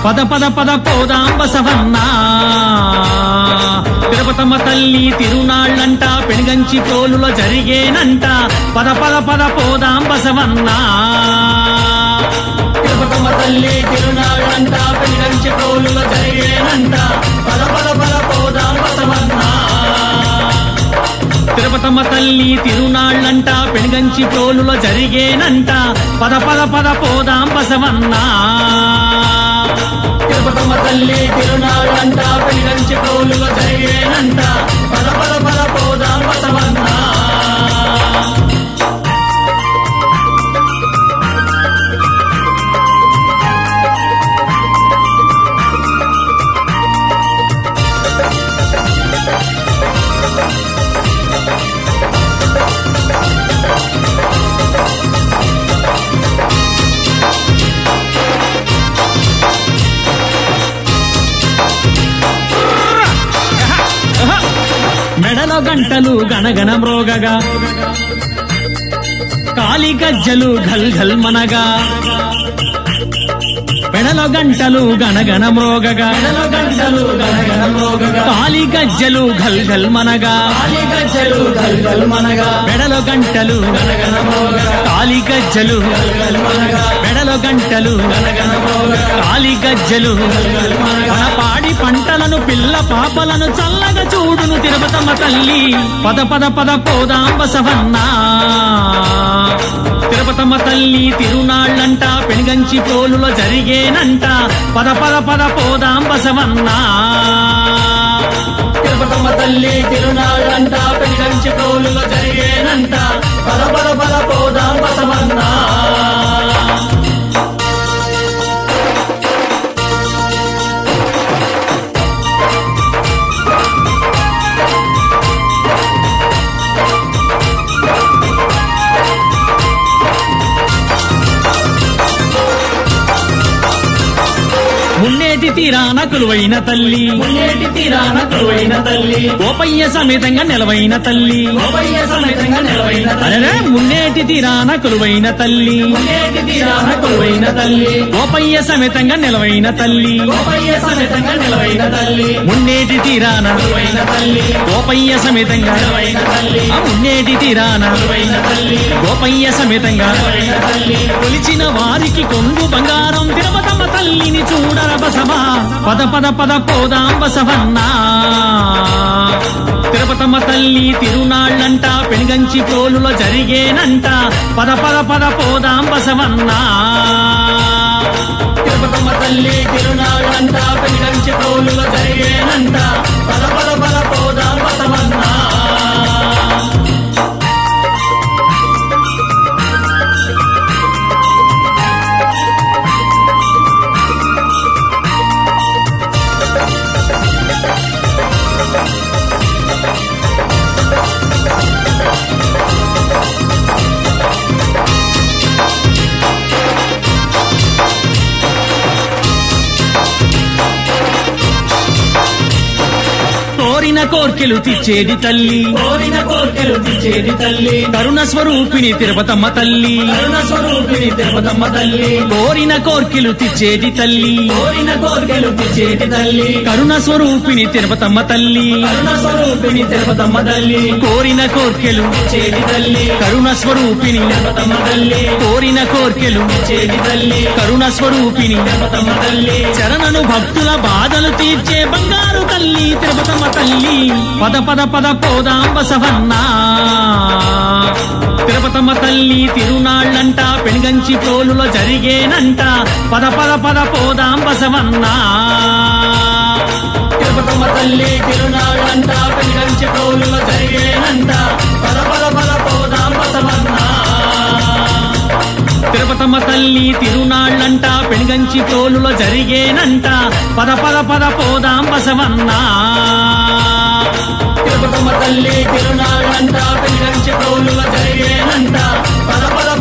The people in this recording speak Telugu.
పద పద పద పోదాం బసవన్నా తిరుపతమ్మ తల్లి తిరునాళ్ళంట పెనుగంచి తోలులో జరిగేనంట పద పద పద పోదాం బసవన్నా తిరుపతమ్మ తల్లి తిరునాళ్ళంట పెనుగంచి తోలులో జరిగేనంట పద పద పద పోదాం బసవన్నా తిరుపతమ్మ తల్లి తిరునాళ్ళంట పెనుగంచి తోలులో జరిగేనంట పద పద పద పోదాం బసవన్నా తిరుపతమ్మ తల్లి తిరునాళ్ళంట పెనుగంచి తోలులో జరిగేనంట పద పద పద పోదాం బసవన్నా మెడలో గంటలు గణగణ మ్రోగగా కాలి గజ్జలు ఘల్ ఘల్ మనగా మెడలో గంటలు గణగణ మ్రోగగా మెడలో గంటలు గణగణ మ్రోగగా కాలి గజ్జలు ఘల్ ఘల్ మనగా కాలి గజ్జలు ఘల్ ఘల్ మనగా మెడలో గంటలు గణగణ మ్రోగగా కాలి గజ్జలు ఘల్ ఘల్ మనగా మెడలో గంటలు గణగణ మ్రోగగా కాలి గజ్జలు ఘల్ ఘల్ మనగా మన పాడి పంటలను పిల్ల పాపలను చల్లగా చూడును తిరుపతమ్మ తల్లి పద పద పద పోదాం బసవన్నా తిరుపతమ్మ తల్లి తిరునాళ్ళంట పెనుగంచి తోలులో జరిగేనంట పద పద పద పోదాం బసవన్నా తిరుపతమ్మ తల్లి తిరునాళ్ళంట పెనుగంచి తోలులో జరిగేనంట పద పద పద పోదాం బసవన్నా మున్నేటి తీరాన కొలువైన తల్లి మున్నేటి తీరాన కొలువైన తల్లి గోపయ్య సమేతంగా నిలవైన తల్లి గోపయ్య సమేతంగా నిలవైన అరే మున్నేటి తీరాన కొలువైన తల్లి మున్నేటి తీరాన కొలువైన తల్లి గోపయ్య సమేతంగా నిలవైన తల్లి గోపయ్య సమేతంగా నిలవైన తల్లి మున్నేటి తీరాన కొలువైన తల్లి గోపయ్య సమేతంగా నిలవైన తల్లి ఆ మున్నేటి తీరాన కొలువైన తల్లి గోపయ్య సమేతంగా నిలవైన తల్లి కొలిచిన వారికి కొంగు బంగారం తిరుపతమ్మ తల్లిని చూడర బసవా పద పద పద పోదాం బసవన్నా తిరుపతమ్మ తల్లి తిరునాళ్ళంట పెనుగంచి తోలులో జరిగేనంట పద పద పద పోదాం బసవన్నా తిరుపతమ్మ తల్లి తిరునాళ్ళంట పెనుగంచి తోలులో జరిగేనంట పద పద పద పోదాం బసవన్నా కోరిన కోర్కెలు తెచ్చేది తల్లి కోరిన కోర్కెలు తెచ్చేది తల్లి కరుణ స్వరూపిణి తిరుపతమ్మ తల్లి కరుణ స్వరూపిణి తిరుపతమ్మ తల్లి కోరిన కోర్కెలు తెచ్చేది తల్లి కోరిన కోర్కెలు తెచ్చేది తల్లి కరుణ స్వరూపిణి తిరుపతమ్మ తల్లి కరుణ స్వరూపిణి తిరుపతమ్మ తల్లి కోరిన కోర్కెలు తెచ్చేది తల్లి కరుణ స్వరూపిణి తిరుపతమ్మ తల్లి కోరిన కోర్కెలు తెచ్చేది తల్లి కరుణ స్వరూపిణి తిరుపతమ్మ తల్లి చరణను భక్తుల బాధలు తీర్చే బంగారు తల్లి తిరుపతమ్మ తల్లి పద పద పద పోదాం బసవన్నా తిరుపతమ్మ తల్లి తిరునాళ్ళంట పెనుగంచి తోలులో జరిగేనంట పద పద పద పోదాం బసవన్నా తిరుపతమ్మ తల్లి తిరునాళ్ళంట పెనుగంచి తోలులో జరిగేనంట పద పద పద పోదాం బసవన్నా తిరుపతమ్మ తల్లి తిరునాళ్ళంట పెనుగంచి తోలులో జరిగేనంట పద పద పద పోదాం బసవన్నా తిరుపతమ్మ తల్లి తిరునాళ్ళంట పెనుగంచి తోలులో జరిగేనంట పద పద